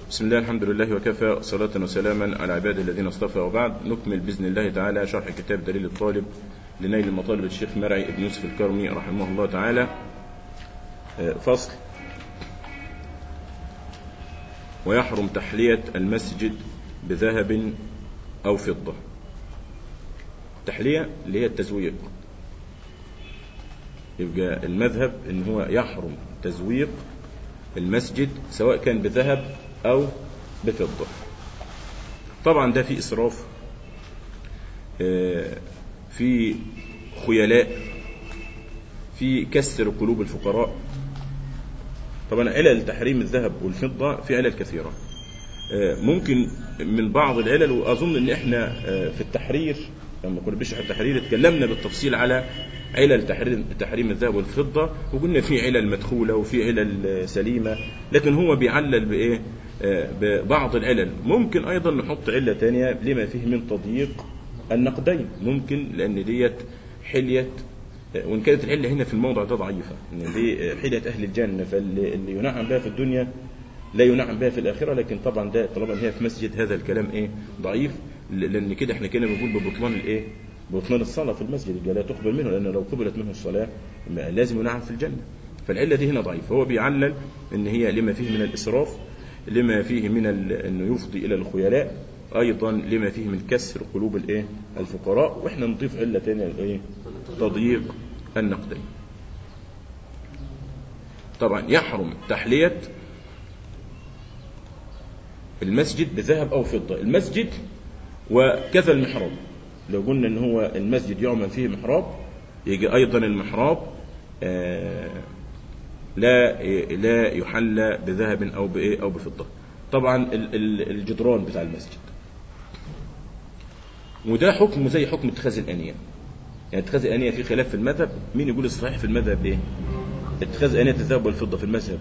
بسم الله الحمد لله وكفى صلاة وسلاما على عباده الذين اصطفى وبعد نكمل بإذن الله تعالى شرح كتاب دليل الطالب لنيل المطالب الشيخ مرعي بن يوسف الكرمي رحمه الله تعالى فصل ويحرم تحلية المسجد بذهب أو فضة تحلية اللي هي التزويق يبقى المذهب ان هو يحرم تزويق المسجد سواء كان بذهب او بفضة طبعا ده في اسراف في خيلاء في كسر قلوب الفقراء طبعا علل تحريم الذهب والفضة في علل كثيرة ممكن من بعض العلل واظن ان احنا في التحرير لما كنا بنشرح التحرير اتكلمنا بالتفصيل على علل تحريم تحريم الذهب والفضه وقلنا في علل مدخوله وفي علل سليمه لكن هو بيعلل بايه ببعض العلل ممكن ايضا نحط عله ثانيه لما فيه من تضييق النقدين ممكن لان ديت حليه وان كانت العله هنا في الموضع ده ضعيفه ان دي حليه اهل الجنه فاللي ينعم بها في الدنيا لا ينعم بها في الآخرة لكن طبعا ده طالما هي في مسجد هذا الكلام إيه ضعيف لأن كده إحنا كنا بنقول ببطلان الإيه ببطلان الصلاة في المسجد لا تقبل منه لأن لو قبلت منه الصلاة لازم ينعم في الجنة فالعلة دي هنا ضعيفة هو بيعلل إن هي لما فيه من الإسراف لما فيه من أنه يفضي إلى الخيلاء أيضا لما فيه من كسر قلوب الإيه الفقراء وإحنا نضيف علة ثانية الإيه تضييق النقدين طبعا يحرم تحلية المسجد بذهب أو فضة المسجد وكذا المحراب لو قلنا ان هو المسجد يعمل فيه محراب يجي ايضا المحراب آه لا لا يحلى بذهب او بايه او بفضه طبعا الجدران بتاع المسجد وده حكم زي حكم اتخاذ الانيه يعني اتخاذ الانيه في خلاف في المذهب مين يقول الصحيح في المذهب ايه اتخاذ انيه الذهب والفضه في المذهب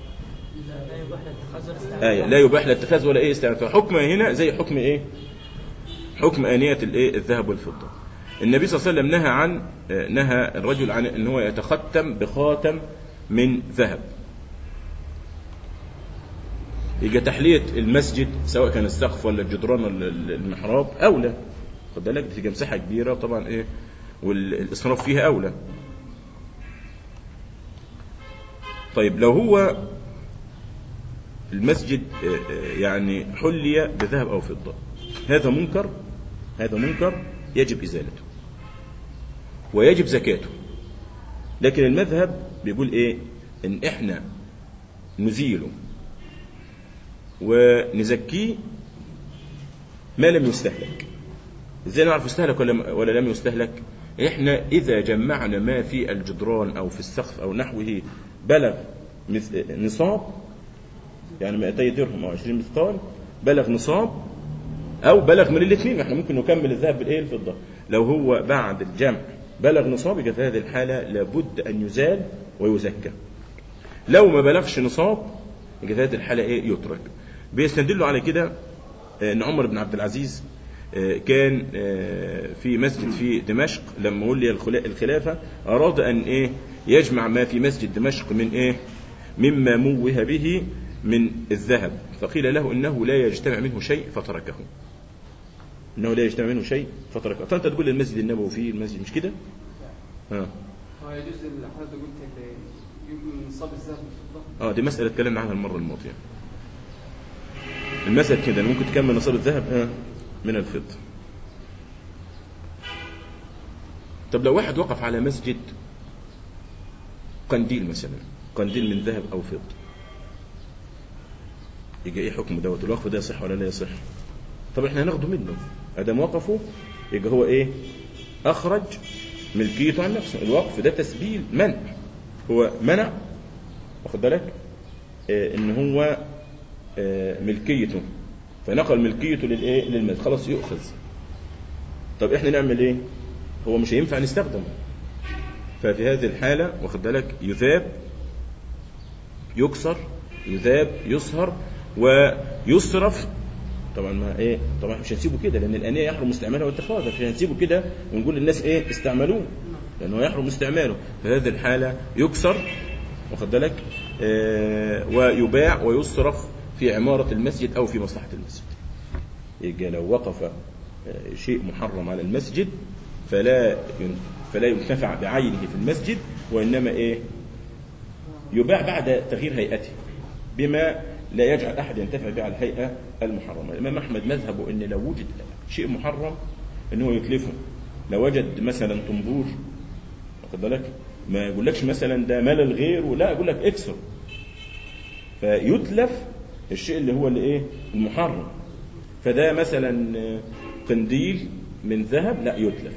آية لا يباح الاتخاذ ولا ايه استعمال فحكم هنا زي حكم ايه حكم آنية الايه الذهب والفضة النبي صلى الله عليه وسلم نهى عن نهى الرجل عن ان هو يتختم بخاتم من ذهب يبقى تحلية المسجد سواء كان السقف ولا الجدران ولا المحراب أولى خد بالك بتبقى مساحة كبيرة طبعا إيه والإسراف فيها أولى طيب لو هو المسجد يعني حلي بذهب أو فضة هذا منكر هذا منكر يجب إزالته ويجب زكاته لكن المذهب بيقول إيه إن إحنا نزيله ونزكيه ما لم يستهلك ازاي نعرف استهلك ولا, ولا لم يستهلك احنا اذا جمعنا ما في الجدران او في السقف او نحوه بلغ نصاب يعني 200 درهم او 20 مثقال بلغ نصاب او بلغ من الاثنين احنا ممكن نكمل الذهب بالايه الفضه لو هو بعد الجمع بلغ نصاب يبقى في هذه الحاله لابد ان يزال ويزكى لو ما بلغش نصاب يبقى في هذه الحاله ايه يترك بيستدلوا على كده ان عمر بن عبد العزيز كان في مسجد في دمشق لما ولي الخلافه اراد ان ايه يجمع ما في مسجد دمشق من ايه مما موه به من الذهب فقيل له انه لا يجتمع منه شيء فتركه انه لا يجتمع منه شيء فتركه فانت تقول المسجد النبوي فيه المسجد مش كده ها هو يجوز اللي حضرتك قلت يجي نصاب الذهب والفضه اه دي مساله اتكلمنا عنها المره الماضيه المسألة كده ممكن تكمل نصاب الذهب ها من الفضة طب لو واحد وقف على مسجد قنديل مثلا قنديل من ذهب او فضة يبقى ايه حكم دوت الوقف ده يصح ولا لا يصح طب احنا هناخده منه ادام وقفه يبقى هو ايه اخرج ملكيته عن نفسه الوقف ده تسبيل منع هو منع واخد بالك اه ان هو اه ملكيته فنقل ملكيته للايه للمسجد خلاص يؤخذ طب احنا نعمل ايه هو مش هينفع نستخدمه ففي هذه الحالة واخد بالك يذاب يكسر يذاب يصهر ويصرف طبعا ما ايه طبعا مش هنسيبه كده لان الانيه يحرم استعمالها واتخاذها مش هنسيبه كده ونقول للناس ايه استعملوه لانه يحرم استعماله في هذه الحاله يكسر واخد بالك آه ويباع ويصرف في عمارة المسجد أو في مصلحة المسجد يبقى لو وقف آه، شيء محرم على المسجد فلا ين- فلا ينتفع بعينه في المسجد وإنما إيه يباع بعد تغيير هيئته بما لا يجعل أحد ينتفع به على الهيئة المحرمة الإمام أحمد مذهبه أن لو وجد شيء محرم أن هو يتلفه لو وجد مثلا طنبور واخد بالك ما يقولكش مثلا ده مال الغير ولا يقول لك اكسر فيتلف الشيء اللي هو الايه المحرم فده مثلا قنديل من ذهب لا يتلف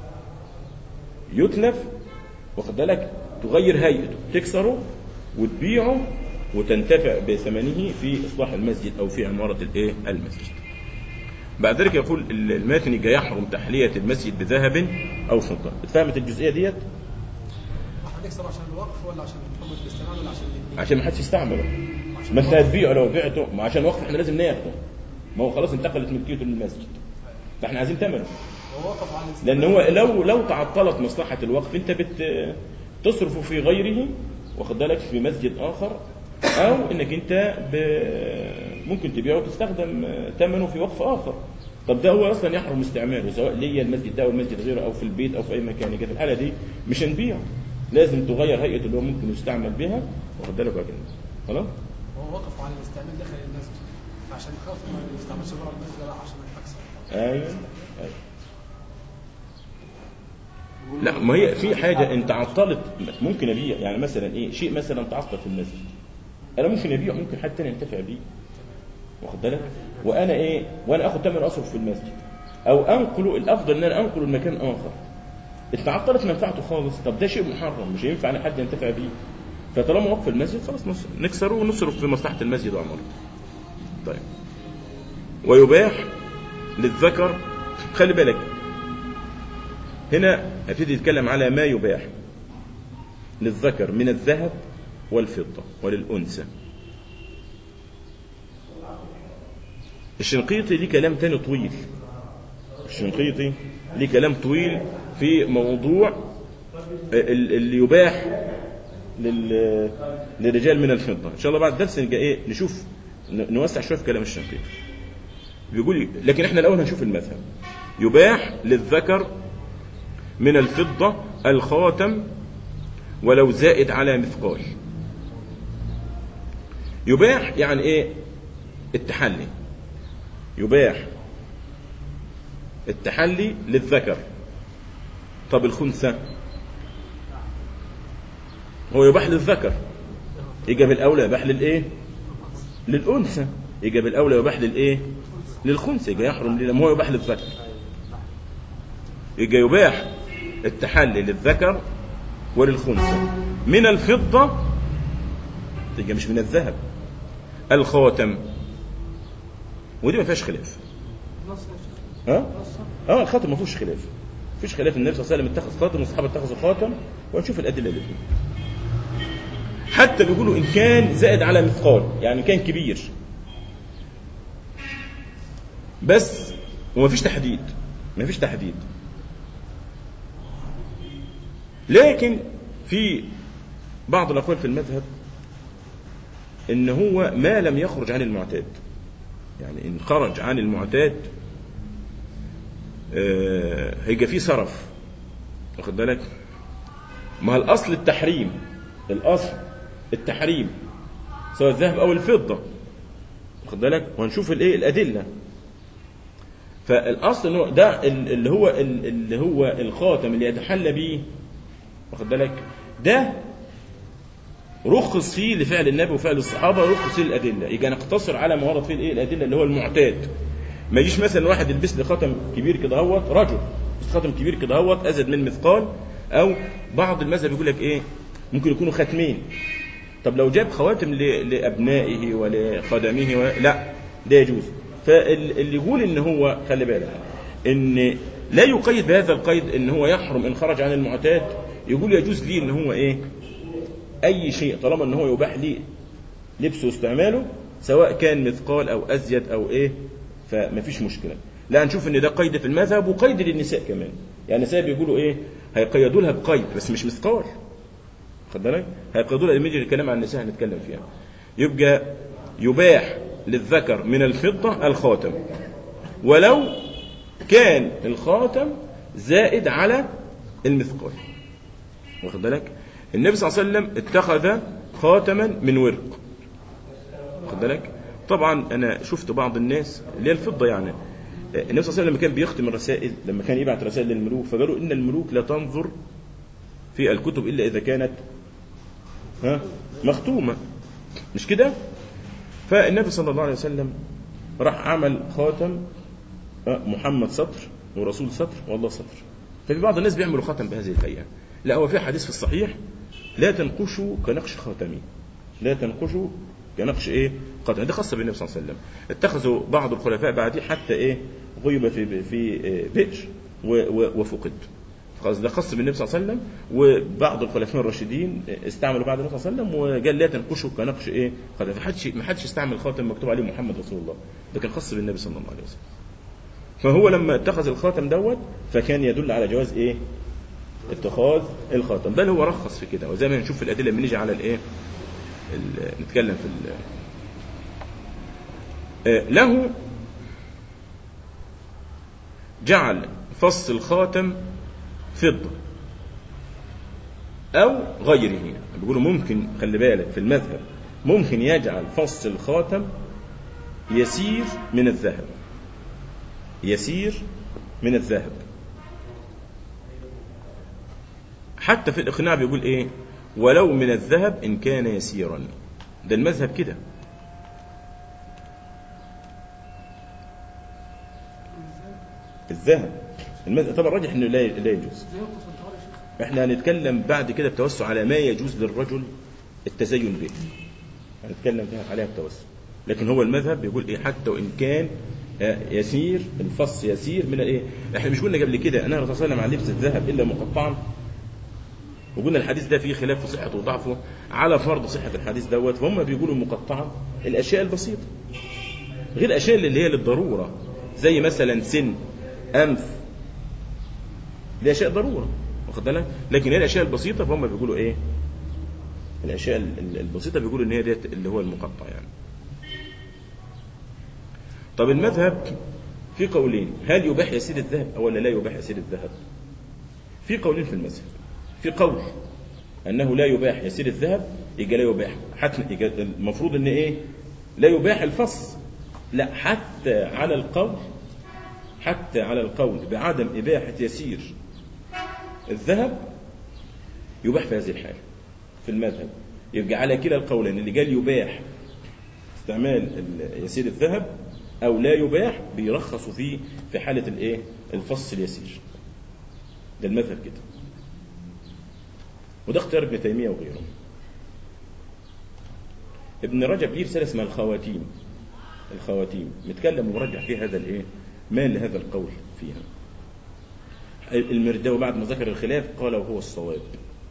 يتلف واخد بالك تغير هيئته تكسره وتبيعه وتنتفع بثمنه في اصلاح المسجد او في عماره الايه المسجد بعد ذلك يقول الماتن جاي يحرم تحليه المسجد بذهب او فضه اتفهمت الجزئيه ديت هنكسر عشان الوقف ولا عشان محمد الاستعمال ولا عشان الاثنين؟ عشان ما حدش يستعمله عشان ما انت الوقف. هتبيعه لو بعته ما عشان وقف احنا لازم ناخده ما هو خلاص انتقلت ملكيته للمسجد فاحنا عايزين ثمنه هو وقف على الاستعمال. لان هو لو لو تعطلت مصلحه الوقف انت بت تصرف في غيره واخد بالك في مسجد اخر او انك انت ب... ممكن تبيعه وتستخدم ثمنه في وقف اخر طب ده هو اصلا يحرم استعماله سواء ليا المسجد ده او المسجد غيره او في البيت او في اي مكان يبقى في الحاله دي مش هنبيعه لازم تغير هيئه اللي هو ممكن يستعمل بها واخد بالك وكده خلاص هو وقف على الاستعمال داخل المسجد عشان خاف ما يستعملش بره المسجد لا عشان الاكثر ايوه أيوة. لا ما هي في حاجه انت عطلت ممكن ابيع يعني مثلا ايه شيء مثلا تعطل في المسجد انا ممكن ابيعه ممكن حد تاني ينتفع بيه واخد بالك وانا ايه وانا اخد ثمن اصرف في المسجد او انقله الافضل ان انا انقله لمكان اخر اتعطلت منفعته خالص طب ده شيء محرم مش هينفع ان حد ينتفع بيه فطالما وقف المسجد خلاص نص- نكسره ونصرف في مصلحه المسجد وعمارته طيب ويباح للذكر خلي بالك هنا هبتدي يتكلم على ما يباح للذكر من الذهب والفضة وللأنثى الشنقيطي ليه كلام تاني طويل الشنقيطي ليه كلام طويل في موضوع ال- اللي يباح لل- للرجال من الفضة إن شاء الله بعد الدرس نبقى إيه نشوف ن- نوسع شوية في كلام الشنقيطي بيقول لي لكن احنا الأول هنشوف المذهب يباح للذكر من الفضة الخاتم ولو زائد على مثقال يباح يعني ايه التحلي يباح التحلي للذكر طب الخنثى هو يباح للذكر يجي بالاولى يباح للايه للانثى يجي بالاولى يباح للايه للخنثى يجي يحرم ليه لما هو يباح للذكر يجي يباح التحلي للذكر وللخنثى من الفضة تبقى مش من الذهب الخاتم ودي ما فيهاش خلاف نص يا شيخ ها اه الخاتم ما فيهوش خلاف مفيش خلاف النبي صلى الله عليه وسلم اتخذ خاتم والصحابه اتخذوا خاتم ونشوف الادله اللي فيه حتى بيقولوا ان كان زائد على مثقال يعني كان كبير بس ومفيش تحديد مفيش تحديد لكن في بعض الاقوال في المذهب ان هو ما لم يخرج عن المعتاد يعني ان خرج عن المعتاد آه، هيبقى فيه صرف واخد بالك ما هو الاصل التحريم الاصل التحريم سواء الذهب او الفضه واخد بالك وهنشوف الايه الادله فالاصل ان هو ده ال- اللي هو ال- اللي هو الخاتم اللي يتحلى به واخد بالك ده رخص فيه لفعل النبي وفعل الصحابه رخص فيه الادله يبقى نقتصر على ما ورد فيه الايه الادله اللي هو المعتاد ما يجيش مثلا واحد يلبس لي خاتم كبير كده اهوت رجل يلبس خاتم كبير كده اهوت ازيد من مثقال او بعض المذهب يقول لك ايه ممكن يكونوا ختمين طب لو جاب خواتم ل- لابنائه ولخدمه و... لا ده يجوز فاللي يقول ان هو خلي بالك ان لا يقيد بهذا القيد ان هو يحرم ان خرج عن المعتاد يقول يجوز ليه ان هو ايه اي شيء طالما ان هو يباح لي لبسه واستعماله سواء كان مثقال او ازيد او ايه فما فيش مشكله لا نشوف ان ده قيد في المذهب وقيد للنساء كمان يعني النساء بيقولوا ايه هيقيدوا لها بقيد بس مش مثقال خد بالك هيقيدوا لها لما يجي الكلام عن النساء هنتكلم فيها يبقى يباح للذكر من الفضة الخاتم ولو كان الخاتم زائد على المثقال واخد بالك النبي صلى الله عليه وسلم اتخذ خاتما من ورق واخد بالك طبعا انا شفت بعض الناس اللي هي الفضه يعني النبي صلى الله عليه وسلم لما كان بيختم الرسائل لما كان يبعت رسائل للملوك فقالوا ان الملوك لا تنظر في الكتب الا اذا كانت ها مختومه مش كده فالنبي صلى الله عليه وسلم راح عمل خاتم آه، محمد سطر ورسول سطر والله سطر ففي بعض الناس بيعملوا خاتم بهذه الهيئه لا هو في حديث في الصحيح لا تنقشوا كنقش خاتمي لا تنقشوا كنقش ايه خاتم ده خاص بالنبي صلى الله عليه وسلم اتخذوا بعض الخلفاء بعديه حتى ايه غيب في في آه، بئر و- و- وفقد خلاص ده خاص بالنبي صلى الله عليه وسلم وبعض الخلفاء الراشدين استعملوا بعد النبي صلى الله عليه وسلم وقال لا تنقشوا كنقش ايه خاتم ما حدش ما حدش استعمل خاتم مكتوب عليه محمد رسول الله ده كان خاص بالنبي صلى الله عليه وسلم فهو لما اتخذ الخاتم دوت فكان يدل على جواز ايه اتخاذ الخاتم بل هو رخص في كده وزي ما هنشوف في الادله لما نيجي على الايه ال- نتكلم في ال- آه، له جعل فص الخاتم فضة أو غيره بيقولوا ممكن خلي بالك في المذهب ممكن يجعل فص الخاتم يسير من الذهب يسير من الذهب حتى في الإقناع بيقول إيه ولو من الذهب إن كان يسيرا ده المذهب كده الذهب المذهب طبعا الراجح انه لا لا يجوز زي ينقص الطهارة يا شيخ احنا هنتكلم بعد كده بتوسع على ما يجوز للرجل التزين به هنتكلم فيها عليها بتوسع لكن هو المذهب بيقول ايه حتى وان كان آه، يسير الفص يسير من الايه احنا مش قلنا قبل كده انا الرسول صلى الله عليه وسلم عن لبس الذهب الا مقطعا وقلنا الحديث ده فيه خلاف في صحته وضعفه على فرض صحه الحديث دوت فهم بيقولوا مقطعا الاشياء البسيطه غير الاشياء اللي هي للضروره زي مثلا سن انف دي اشياء ضروره واخد بالك لكن هي الاشياء البسيطه فهم بيقولوا ايه الاشياء ال- ال- البسيطه بيقولوا ان هي ديت اللي هو المقطع يعني طب المذهب في قولين هل يباح يسير الذهب او ولا لا يباح يسير الذهب في قولين في المذهب في قول انه لا يباح يسير الذهب يبقى لا يباح حتى يبقى المفروض ان ايه لا يباح الفص لا حتى على القول حتى على القول بعدم اباحه يسير الذهب يباح في هذه الحالة في المذهب يبقى على كلا القولين اللي قال يباح استعمال ال- يسير الذهب أو لا يباح بيرخصوا فيه في حالة الإيه الفص اليسير ده المذهب كده وده اختيار ابن تيمية وغيره ابن رجب ليه رسالة اسمها الخواتيم الخواتيم متكلم ومرجح فيه هذا الايه مال لهذا القول فيها المرداوي بعد ما ذكر الخلاف قال وهو الصواب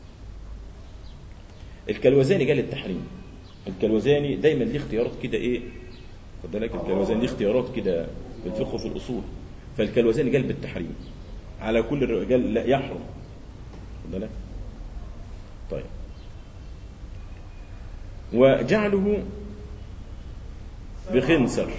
الكلوزاني قال التحريم الكلوزاني دايما ليه اختيارات كده ايه خد بالك الكلوزاني ليه اختيارات كده في الفقه وفي الاصول فالكلوزاني قال بالتحريم على كل الر- قال لا يحرم خد بالك طيب وجعله بخنصر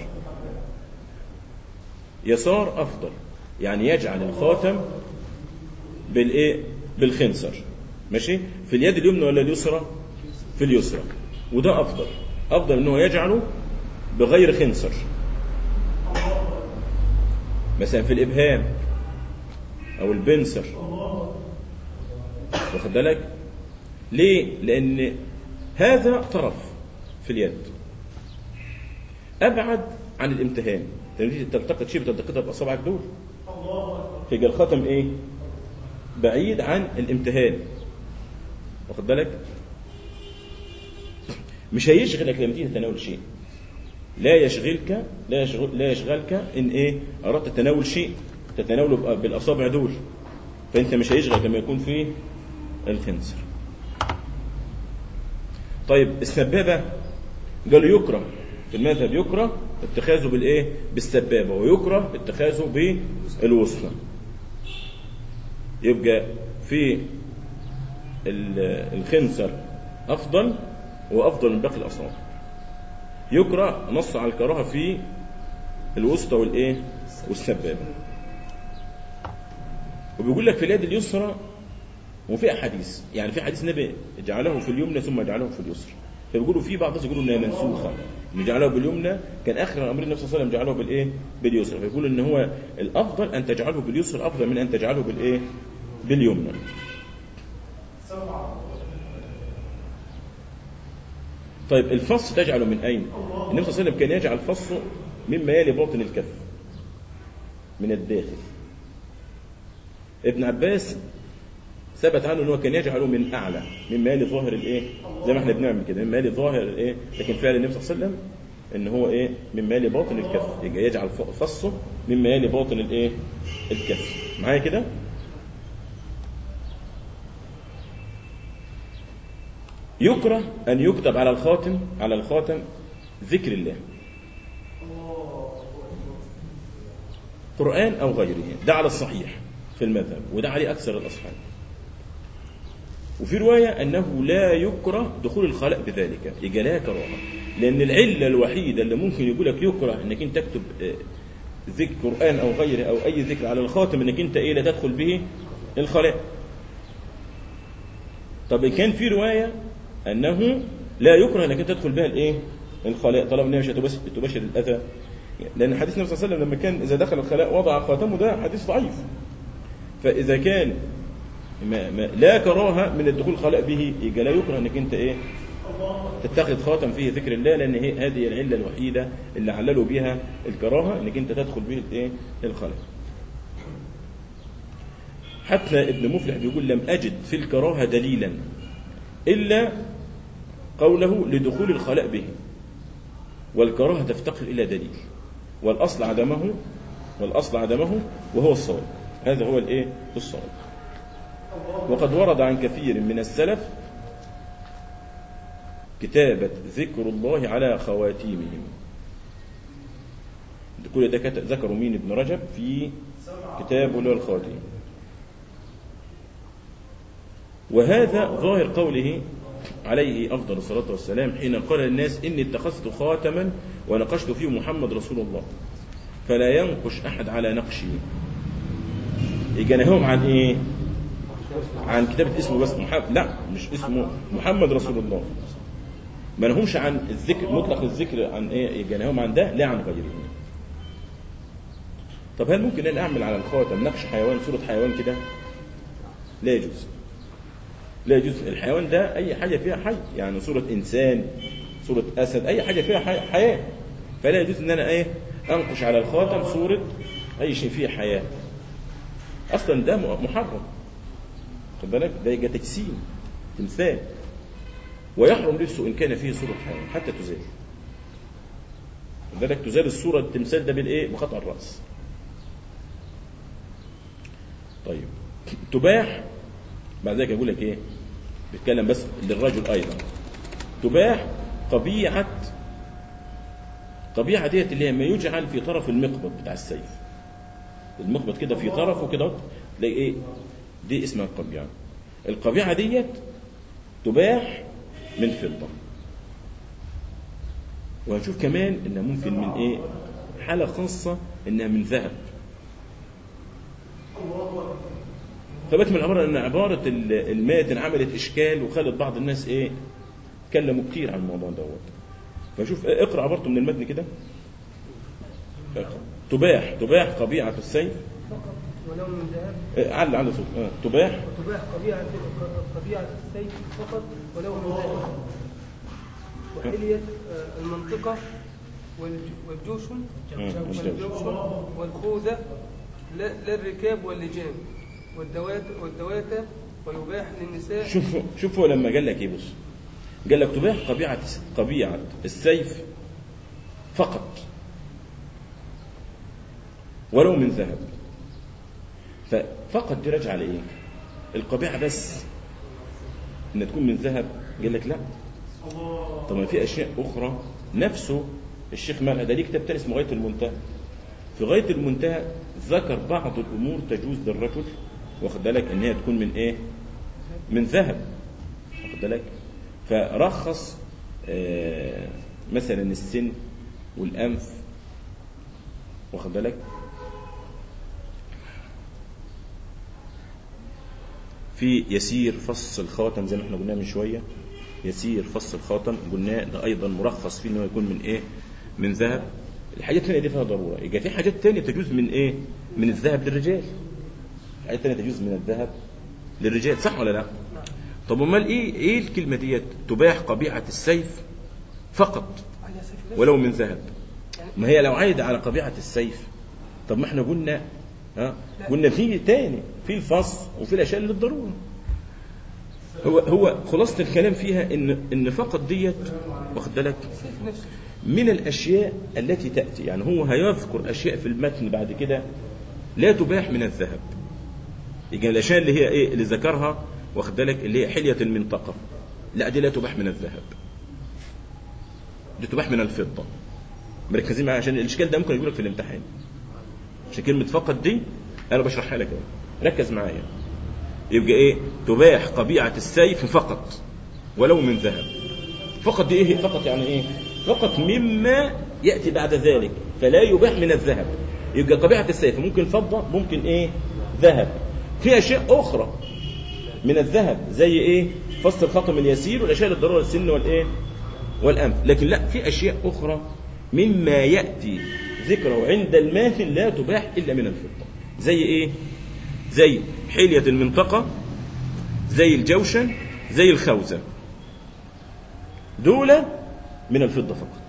يسار افضل يعني يجعل الخاتم بالايه بالخنصر ماشي في اليد اليمنى ولا اليسرى في اليسرى وده افضل افضل ان هو يجعله بغير خنصر مثلا في الابهام او البنسر واخد بالك ليه لان هذا طرف في اليد ابعد عن الامتهان لما تيجي تلتقط شيء بتلتقطها باصابعك دول فيبقى الختم ايه بعيد عن الامتهان واخد بالك مش هيشغلك لما تيجي تتناول شيء لا يشغلك لا يشغل لا يشغلك ان ايه اردت تناول شيء تتناوله بأ- بالاصابع دول فانت مش هيشغلك لما يكون فيه الخنصر طيب السبابه قالوا يكره في المذهب يكره اتخاذه بالايه بالسبابه ويكره اتخاذه بالوسطى يبقى في ال- الخنصر افضل وافضل من باقي الاصابع يكره نص على الكراهه في الوسطى والايه والسبابه وبيقول لك في اليد اليسرى وفي احاديث يعني في حديث النبي جعله في اليمنى ثم جعله في اليسرى فبيقولوا في بعض الناس يقولوا انها منسوخه ان جعله باليمنى كان اخر امر النبي صلى الله عليه وسلم جعله بالايه باليسرى فيقول ان هو الافضل ان تجعله باليسرى افضل من ان تجعله بالايه باليمنى طيب الفص تجعله من اين النبي صلى الله عليه وسلم كان يجعل فصه مما يلي باطن الكف من الداخل ابن عباس ثبت عنه ان هو كان يجعله من اعلى مما يلي ظاهر الايه زي ما احنا بنعمل كده مما يلي ظاهر الايه لكن فعل النبي صلى الله عليه وسلم ان هو ايه مما يلي باطن الكف يبقى يجعل فصه مما يلي باطن الايه الكف معايا كده يكره ان يكتب على الخاتم على الخاتم ذكر الله قرآن أو غيره ده على الصحيح في المذهب وده عليه أكثر الأصحاب وفي رواية أنه لا يكره دخول الخلاء بذلك يبقى لا كراهة لأن العلة الوحيدة اللي ممكن يقول لك يكره أنك أنت تكتب آه، ذكر قرآن أو غيره أو أي ذكر على الخاتم أنك أنت إيه لا تدخل به الخلاء طب إن كان في رواية أنه لا يكره أنك أنت تدخل بها الإيه الخلاء طالما أنها مش هتبش- تبشر الأذى لأن حديث النبي صلى الله عليه وسلم لما كان إذا دخل الخلاء وضع خاتمه ده حديث ضعيف فإذا كان ما ما لا كراهة من الدخول الخلاء به يبقى لا يكره انك انت ايه تتخذ خاتم فيه ذكر الله لان هي هذه العله الوحيده اللي عللوا بها الكراهه انك انت تدخل به الايه الخلاء حتى ابن مفلح بيقول لم اجد في الكراهه دليلا الا قوله لدخول الخلاء به والكراهه تفتقر الى دليل والاصل عدمه والاصل عدمه وهو الصواب هذا هو الايه الصواب وقد ورد عن كثير من السلف كتابة ذكر الله على خواتيمهم كل ده كت- ذكروا مين ابن رجب في كتابه له الخاتم وهذا ظاهر قوله عليه أفضل الصلاة والسلام حين قال للناس إني اتخذت خاتما ونقشت فيه محمد رسول الله فلا ينقش أحد على نقشي يجنههم عن إيه عن كتابة اسمه بس محمد لا مش اسمه محمد رسول الله ما لهمش عن الذكر مطلق الذكر عن ايه يجنههم عن ده لا عن غيره طب هل ممكن ان اعمل على الخاتم نقش حيوان صورة حيوان كده لا يجوز لا يجوز الحيوان ده اي حاجة فيها حي يعني صورة انسان صورة اسد اي حاجة فيها حي... حياة فلا يجوز ان انا ايه انقش على الخاتم صورة اي شيء فيه حياة اصلا ده محرم خد بالك ده يبقى تجسيم تمثال ويحرم لبسه ان كان فيه صوره حيوان حتى تزال خد بالك تزال الصوره التمثال ده بالايه بخطأ الراس طيب تباح بعد ذلك يقول لك ايه بيتكلم بس للرجل ايضا تباح طبيعه طبيعه ديت اللي هي ما يجعل في طرف المقبض بتاع السيف المقبض كده في طرفه كده تلاقي ايه دي اسمها القبيعة القبيعة ديت تباح من فضة وهنشوف كمان انها ممكن من ايه حالة خاصة انها من ذهب ثبت من الامر ان عبارة ال- الماتن عملت اشكال وخلت بعض الناس ايه تكلموا كتير عن الموضوع دوت فشوف اقرا عبارته من المتن كده تباح تباح قبيعة السيف ولو من ذهب إيه، علّ على صوت آه. تباح وتباح طبيعة طبيعة السيف فقط ولو من ذهب وحلية آه، المنطقة والج- والجوشن مم. والجوشن والخوذة لا لا الركاب واللجام والدوات والدواتة ويباح للنساء شوف شوف هو لما قال لك ايه بص قال لك تباح قبيعة قبيعة السيف فقط ولو من ذهب ففقط دي راجعة على ايه القبيعة بس ان تكون من ذهب قال لك لا طب ما في اشياء اخرى نفسه الشيخ مرعي ده ليه كتاب تاني اسمه غايه المنتهى في غايه المنتهى ذكر بعض الامور تجوز للرجل واخد بالك ان هي تكون من ايه من ذهب واخد بالك فرخص آه، مثلا السن والأنف واخد بالك في يسير فص الخاتم زي ما احنا قلنا من شويه يسير فص الخاتم قلنا ده ايضا مرخص فيه انه يكون من ايه من ذهب الحاجات الثانيه دي فيها ضروره يبقى في حاجات ثانيه تجوز من ايه من الذهب للرجال حاجات ثانيه تجوز من الذهب للرجال صح ولا لا طب امال ايه ايه الكلمه ديت تباح قبيعه السيف فقط على سيف الله. ولو من ذهب ما هي لو عايده على قبيعه السيف طب ما احنا قلنا ها قلنا في تاني في الفص وفي الاشياء للضروره هو هو خلاصه الكلام فيها ان ان فقط ديت واخد بالك السيف نفسه من الاشياء التي تاتي يعني هو هيذكر اشياء في المتن بعد كده لا تباح من الذهب يبقى الاشياء اللي هي ايه اللي ذكرها واخد بالك اللي هي حليه المنطقه لا دي لا تباح من الذهب دي تباح من الفضه مركزين معايا عشان الاشكال ده ممكن يجي لك في الامتحان عشان كلمه فقط دي انا بشرحها لك اهو ركز معايا يبقى ايه تباح قبيعه السيف فقط ولو من ذهب فقط دي ايه فقط يعني ايه فقط مما ياتي بعد ذلك فلا يباح من الذهب يبقى قبيعه السيف ممكن فضه ممكن ايه ذهب في اشياء اخرى من الذهب زي ايه فص الخاتم اليسير والاشياء للضروره السن والايه والانف لكن لا في اشياء اخرى مما ياتي ذكره عند الماثل لا تباح الا من الفضه زي ايه زي حليه المنطقه زي الجوشن زي الخوذه دول من الفضه فقط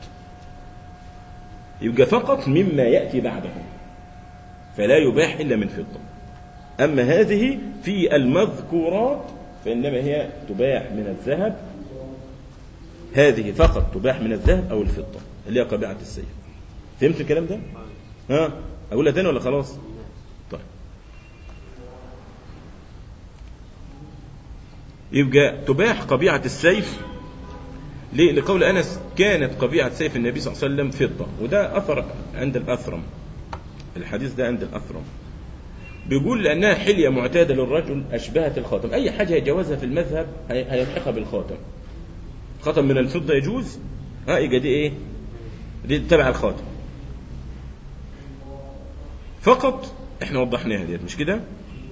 يبقى فقط مما ياتي بعده فلا يباح الا من فضه اما هذه في المذكورات فانما هي تباح من الذهب هذه فقط تباح من الذهب او الفضه اللي هي قبيعه السيف فهمت الكلام ده ها اقولها تاني ولا خلاص طيب يبقى تباح قبيعه السيف ليه؟ لقول انس كانت قبيعه سيف النبي صلى الله عليه وسلم فضه وده اثر عند الاثرم الحديث ده عند الاثرم بيقول لانها حليه معتاده للرجل اشبهت الخاتم اي حاجه يجوزها في المذهب هي- هيلحقها بالخاتم خاتم من الفضه يجوز ها يبقى دي ايه دي تبع الخاتم فقط احنا وضحناها ديت مش كده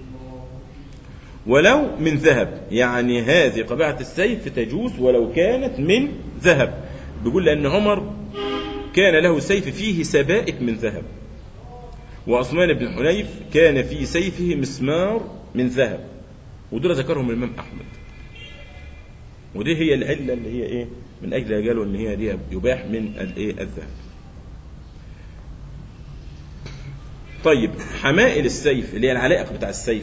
ولو من ذهب يعني هذه قبيعة السيف تجوز ولو كانت من ذهب بيقول لأن عمر كان له سيف فيه سبائك من ذهب وعثمان بن حنيف كان في سيفه مسمار من ذهب ودول ذكرهم الإمام أحمد ودي هي العلة اللي هي إيه من أجل قالوا إن هي دي يباح من الإيه الذهب طيب حمائل السيف اللي هي العلائق بتاع السيف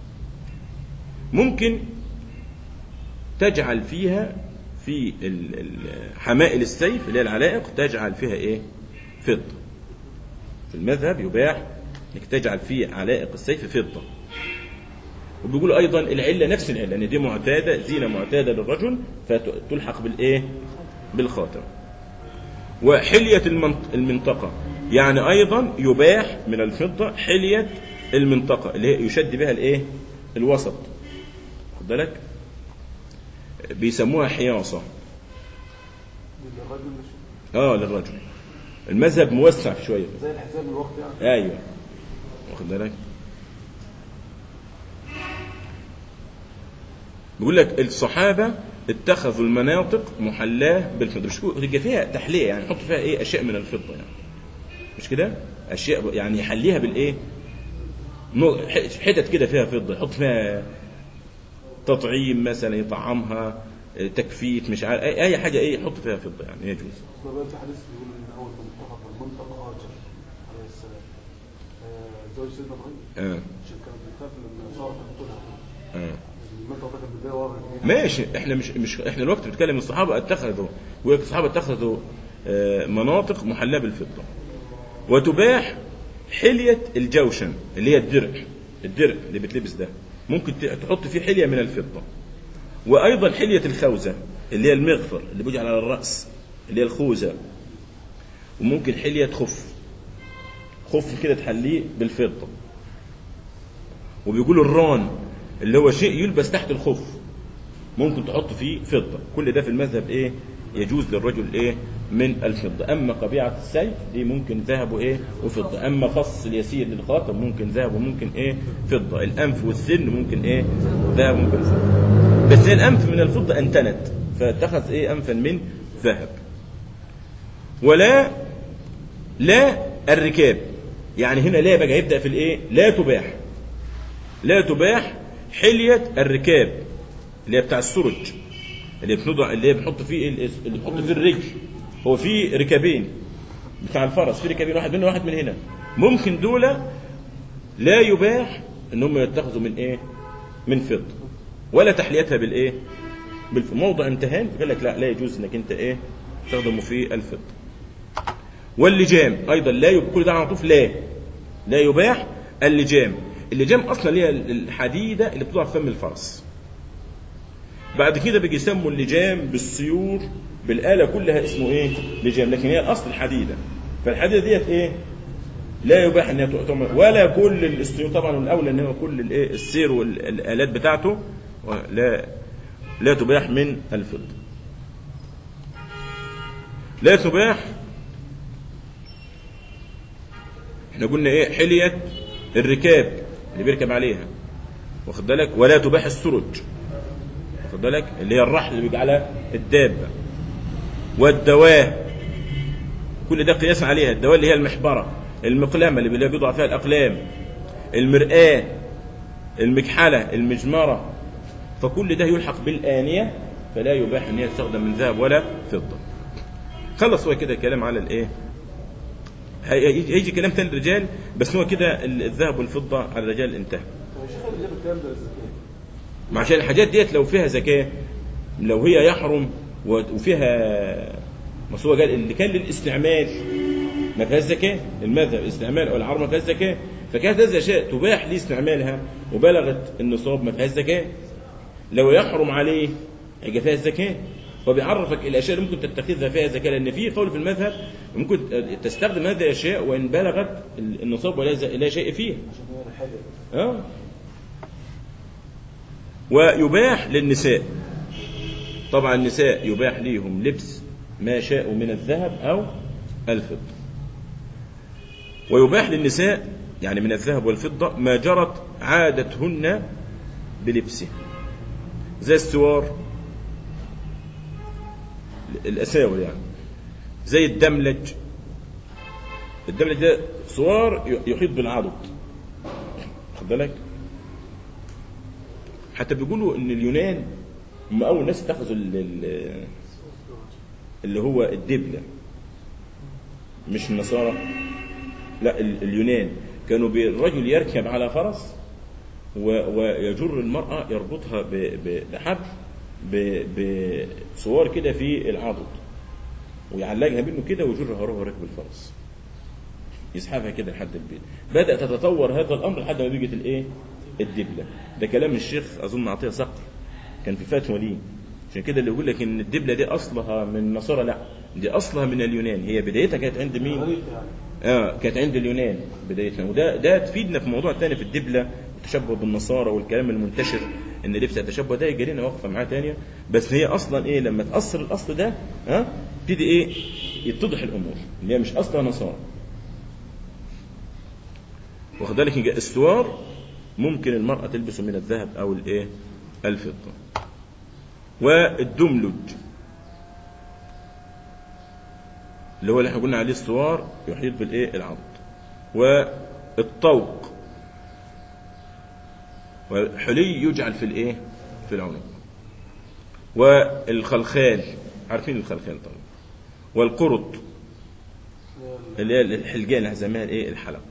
ممكن تجعل فيها في ال- ال- حمائل السيف اللي هي العلائق تجعل فيها ايه فضة في المذهب يباح انك تجعل في علائق السيف فضة وبيقولوا ايضا العله نفس العله ان دي معتاده زينه معتاده للرجل فتلحق بالايه بالخاتم وحليه المنط- المنطقه يعني ايضا يباح من الفضه حليه المنطقه اللي هي يشد بها الايه الوسط خد بالك بيسموها حياصه الراجل مش اه للرجل المذهب موسع شويه زي الحزام الوقت يعني ايوه واخد بالك بيقول لك الصحابه اتخذوا المناطق محلاه بالفضه مش تبقى فيها تحليه يعني يحط فيها ايه اشياء من الفضه يعني مش كده اشياء يعني يحليها بالايه نوع- ح- حتت كده فيها فضه يحط فيها تطعيم مثلا يطعمها اه، تكفيت مش عارف اي أي حاجه ايه يحط فيها فضه يعني يجوز اصل بقى في حديث بيقول ان اول من اتفق المنطق هاجر عليه السلام آه، زوج سيدنا ابراهيم اه عشان كان بيخاف لما صارت تقتلها اه المنطق ده كان بدايه ورا ماشي احنا مش مش احنا الوقت بنتكلم الصحابه اتخذوا والصحابه اتخذوا آه، مناطق محلاه بالفضه وتباح حليه الجوشن اللي هي الدرع الدرع اللي بتلبس ده ممكن ت- تحط فيه حليه من الفضه وايضا حليه الخوذه اللي هي المغفر اللي بيجي على الراس اللي هي الخوذه وممكن حليه خف خف كده تحليه بالفضه وبيقولوا الران اللي هو شيء يلبس تحت الخف ممكن تحط فيه فضة كل ده في المذهب ايه يجوز للرجل ايه من الفضة أما قبيعة السيف دي ممكن ذهب وإيه وفضة أما فص اليسير للخاتم ممكن ذهب وممكن إيه فضة الأنف والسن ممكن إيه ذهب ممكن فضة بس هي الأنف من الفضة أنتنت فاتخذ إيه أنفا من ذهب ولا لا الركاب يعني هنا لا بقى يبدأ في الإيه لا تباح لا تباح حلية الركاب اللي هي بتاع السرج اللي بنضع اللي هي بنحط فيه ال- اللي بنحط فيه الرجل هو في ركابين بتاع الفرس في ركابين واحد من هنا واحد من هنا ممكن دول لا يباح ان هم يتخذوا من ايه من فضه ولا تحليتها بالايه بالف... موضع امتهان قال لك لا لا يجوز انك انت ايه تستخدمه في الفضه واللجام ايضا لا يباح كل ده معطوف لا لا يباح اللجام اللجام اصلا اللي هي الحديده اللي بتوضع في فم الفرس بعد كده بيجي يسموا اللجام بالسيور بالآلة كلها اسمه ايه لجام لكن هي الاصل الحديدة فالحديدة ديت ايه لا يباح ان هي تعمل ولا كل السيور طبعا الاولى ان هو كل الايه السير والالات بتاعته لا لا تباح من الفضة لا تباح احنا قلنا ايه حلية الركاب اللي بيركب عليها واخد بالك ولا تباح السرج واخد بالك اللي هي الرحل اللي بيجي على الدابه والدواه كل ده قياس عليها الدواه اللي هي المحبره المقلمه اللي بيوضع فيها الاقلام المرآة المكحله المجمره فكل ده يلحق بالآنية فلا يباح ان هي تستخدم من ذهب ولا فضه خلص هو كده كلام على الايه هيجي هيجي كلام تاني للرجال بس هو كده الذهب والفضه على الرجال انتهى طب يا شيخ اللي جاب الكلام ده الزكاه ما عشان الحاجات ديت لو فيها زكاة لو هي يحرم و- وفيها بس هو قال اللي كان للاستعمال ما فيهاش زكاة المذهب الاستعمال او العرض ما فيهاش زكاة فكانت هذه الاشياء تباح لاستعمالها وبلغت النصاب ما فيهاش زكاة لو يحرم عليه هيبقى فيها الزكاة فبيعرفك الاشياء اللي ممكن تتخذها فيها زكاة لان في قول في المذهب ممكن تستخدم هذه الاشياء وان بلغت النصاب ولا ز- لا شيء فيه عشان هي الحاجه اه ويباح للنساء طبعا النساء يباح ليهم لبس ما شاءوا من الذهب او الفضه ويباح للنساء يعني من الذهب والفضه ما جرت عادتهن بلبسه زي السوار الاساور يعني زي الدملج الدملج ده سوار يحيط بالعضد خد بالك حتى بيقولوا ان اليونان هم اول ناس اتخذوا ال- ال- اللي هو الدبله مش النصارى لا ال- اليونان كانوا بي- الرجل يركب على فرس و- ويجر المرأة يربطها ب- ب- بحبل ب- بصوار كده في العضد ويعلقها منه كده ويجرها وهو راكب الفرس يسحبها كده لحد البيت بدأ تتطور هذا الأمر لحد ما بيجت الإيه الدبلة ده كلام الشيخ أظن عطية صقر كان في فتوى ليه عشان كده اللي يقول لك ان الدبلة دي أصلها من النصارى لا دي أصلها من اليونان هي بدايتها كانت عند مين غريب يعني اه كانت عند اليونان بدايتها وده ده تفيدنا في موضوع تاني في الدبلة التشبه بالنصارى والكلام المنتشر ان لبس التشبه ده يجي لنا وقفه معاه تانية بس هي اصلا ايه لما تاثر الاصل ده ها تبتدي ايه يتضح الامور اللي هي مش اصلها نصارى واخد بالك يبقى السوار ممكن المرأة تلبسه من الذهب أو الإيه؟ الفضة. والدملج اللي هو اللي احنا قلنا عليه السوار يحيط بالإيه؟ العضد. والطوق والحلي يجعل في الإيه؟ في العنق. والخلخال عارفين الخلخال طبعا. والقرط اللي هي الحلقان اللي هنسميها الايه؟ الحلق.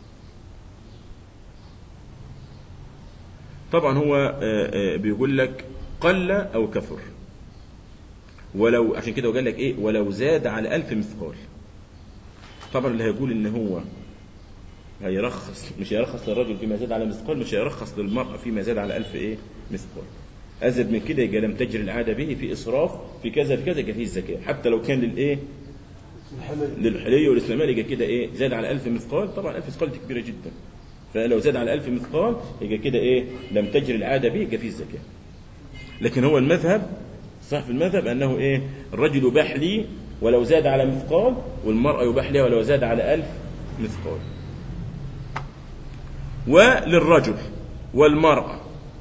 طبعا هو آه، آه، بيقول لك قل او كثر ولو عشان كده قال لك ايه ولو زاد على ألف مثقال طبعا اللي هيقول ان هو هيرخص مش هيرخص للرجل فيما زاد على مثقال مش هيرخص للمرأة فيما زاد على ألف ايه مثقال أزيد من كده يبقى لم تجري العادة به في إسراف في كذا في كذا يبقى فيه الزكاة حتى لو كان للإيه الحمل للحلية والإسلامية يبقى كده إيه زاد على ألف مثقال طبعا ألف مثقال دي كبيرة جدا فلو زاد على ألف مثقال يبقى كده إيه لم تجري العادة به يبقى فيه الزكاة لكن هو المذهب صح في المذهب أنه إيه الرجل يباح لي ولو زاد على مثقال والمرأة يباح لها ولو زاد على ألف مثقال وللرجل والمرأة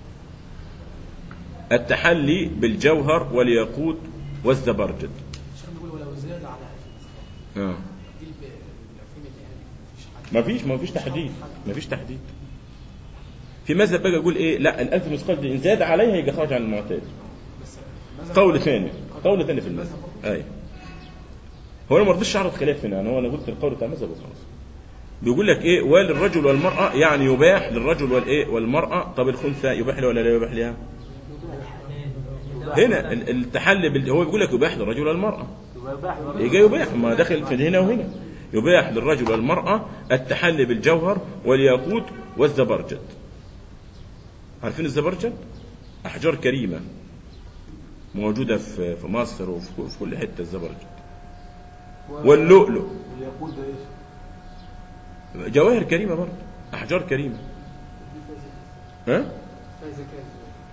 التحلي بالجوهر والياقوت والزبرجد عشان نقول ولو زاد على ألف آه. دي ب- بالعفين اللي يعني مفيش حد ما فيش ما فيش تحديد ما فيش تحديد في مذهب بقى يقول ايه لا الألف مثقال دي إن زاد عليها يبقى خارج عن المعتاد بس المذهب- قول ثاني قول ثاني في المذهب اي هو انا ما رضيتش اعرض خلاف هنا يعني هو انا قلت القول بتاع المذهب وخلاص بيقول لك ايه وللرجل والمرأة يعني يباح للرجل والايه والمرأة طب الخنثى يباح له ولا لا يباح لها هنا ال- التحلي بال... هو بيقول لك يباح للرجل والمرأة يبقى يباح يجي يباح ما داخل في هنا وهنا يباح للرجل والمرأة التحلي بالجوهر والياقوت والزبرجد عارفين الزبرجد أحجار كريمة موجودة في في مصر وفي في كل حتة الزبرجد واللؤلؤ الياقوت ده ايش؟ جواهر كريمة برضه أحجار كريمة ها؟ فيها زكاة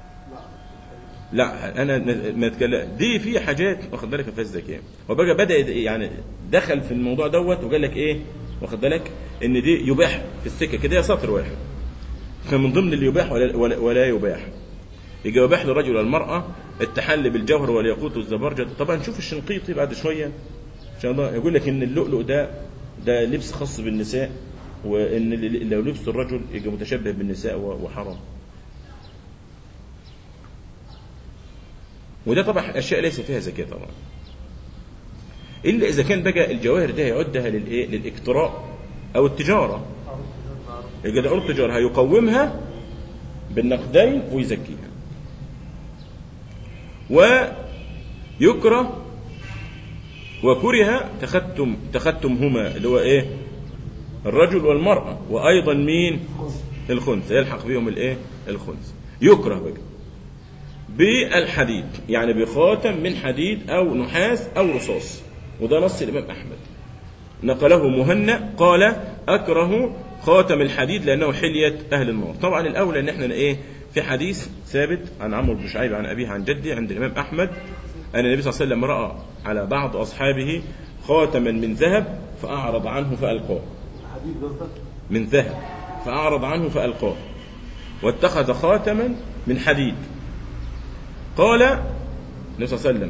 لا انا ما اتكلم دي في حاجات واخد بالك ما فيهاش ذكاء وبقى بدا يعني دخل في الموضوع دوت وقال لك ايه واخد بالك ان دي يباح في السكه كده هي سطر واحد فمن ضمن اللي يباح ولا, ولا, ولا يباح يجي يباح للرجل والمراه التحلي بالجوهر والياقوت والزبرجد طبعا نشوف الشنقيطي بعد شويه ان شاء الله يقول لك ان اللؤلؤ ده ده لبس خاص بالنساء وان اللي- لو لبس الرجل يبقى متشبه بالنساء و- وحرام وده طبعا اشياء ليس فيها زكاه طبعا الا اذا كان بقى الجواهر دي هيعدها للايه للاكتراء او التجاره يبقى ده عروض تجاره هيقومها بالنقدين ويزكيها ويكره وكره تختم تختمهما اللي هو ايه الرجل والمرأة وأيضا مين الخنثى يلحق بهم الايه الخنثى يكره بقى بالحديد يعني بخاتم من حديد أو نحاس أو رصاص وده نص الإمام أحمد نقله مهنا قال أكره خاتم الحديد لأنه حلية أهل النار طبعا الأولى أن احنا إيه في حديث ثابت عن عمرو بن شعيب عن أبيه عن جده عند الإمام أحمد أن النبي صلى الله عليه وسلم رأى على بعض أصحابه خاتما من ذهب فأعرض عنه فألقاه حديد قصدك؟ من ذهب فأعرض عنه فألقاه واتخذ خاتما من حديد قال النبي صلى الله عليه وسلم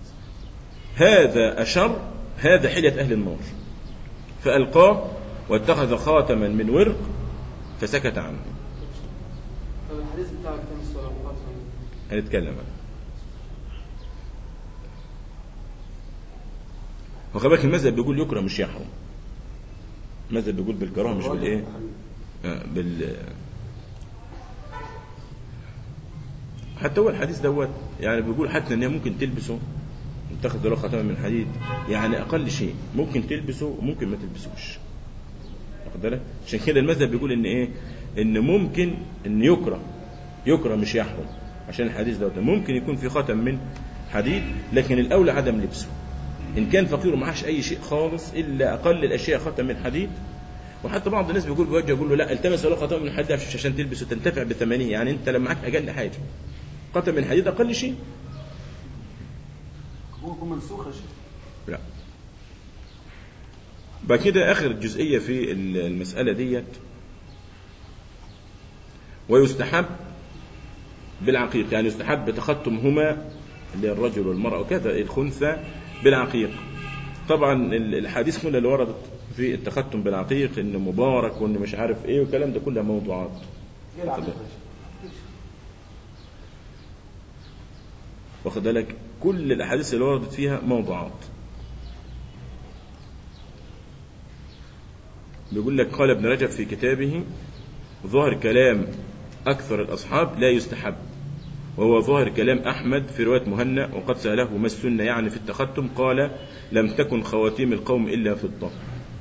هذا أشر هذا حلية أهل النار فألقاه واتخذ خاتما من ورق فسكت عنه طب الحديث بتاع كام الصلاة خاصة هنتكلم عنه وخلي بالك المذهب بيقول يكره مش يحرم المذهب بيقول بالكراهه مش بالايه آه، بال حتى هو الحديث دوت يعني بيقول حتى ان هي ممكن تلبسه تاخد له خاتم من حديد يعني اقل شيء ممكن تلبسه وممكن ما تلبسوش واخد بالك عشان كده المذهب بيقول ان ايه ان ممكن ان يكره يكره مش يحرم عشان الحديث دوت ممكن يكون في خاتم من حديد لكن الاولى عدم لبسه ان كان فقير ومعاش اي شيء خالص الا اقل الاشياء خاتم من حديد وحتى بعض الناس بيقول بوجه يقول له لا التمس له خاتم من حديد عشان عشان تلبسه تنتفع بثمنه يعني انت لما معاك اقل حاجه خاتم من حديد اقل شيء ممكن يكون منسوخ يا شيخ لا بعد كده اخر جزئيه في المساله ديت ويستحب بالعقيق يعني يستحب تختمهما اللي هي الرجل والمرأة وكذا الخنثى بالعقيق طبعا ال- الحديث كلها اللي وردت في التختم بالعقيق ان مبارك وان مش عارف ايه والكلام ده كلها موضوعات ايه العقيقة اتفضل. يا شيخ؟ واخد بالك كل الاحاديث اللي وردت فيها موضوعات بيقول لك قال ابن رجب في كتابه ظاهر كلام اكثر الاصحاب لا يستحب وهو ظاهر كلام احمد في روايه مهنا وقد ساله ما السنه يعني في التختم قال لم تكن خواتيم القوم الا فضه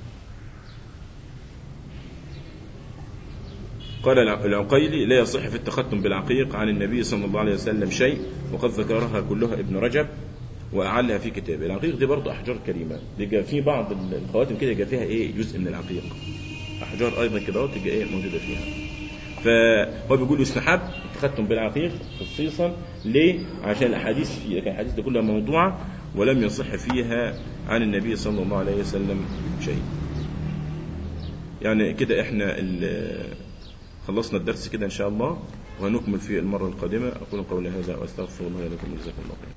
قال الع- العقيلي لا يصح في التختم بالعقيق عن النبي صلى الله عليه وسلم شيء وقد ذكرها كلها ابن رجب وأعلها في كتابه العقيق دي برضه أحجار كريمة بيبقى في بعض ال- الخواتم كده يبقى فيها إيه جزء من العقيق أحجار أيضا كده اهوت تبقى إيه موجودة فيها فهو بيقول يستحب التختم بالعقيق خصيصا ليه؟ عشان الأحاديث فيه لكن الأحاديث دي كلها موضوعة ولم يصح فيها عن النبي صلى الله عليه وسلم شيء يعني كده احنا ال- خلصنا الدرس كده ان شاء الله وهنكمل في المرة القادمة اقول قولي هذا واستغفر الله لكم وجزاكم الله خيرا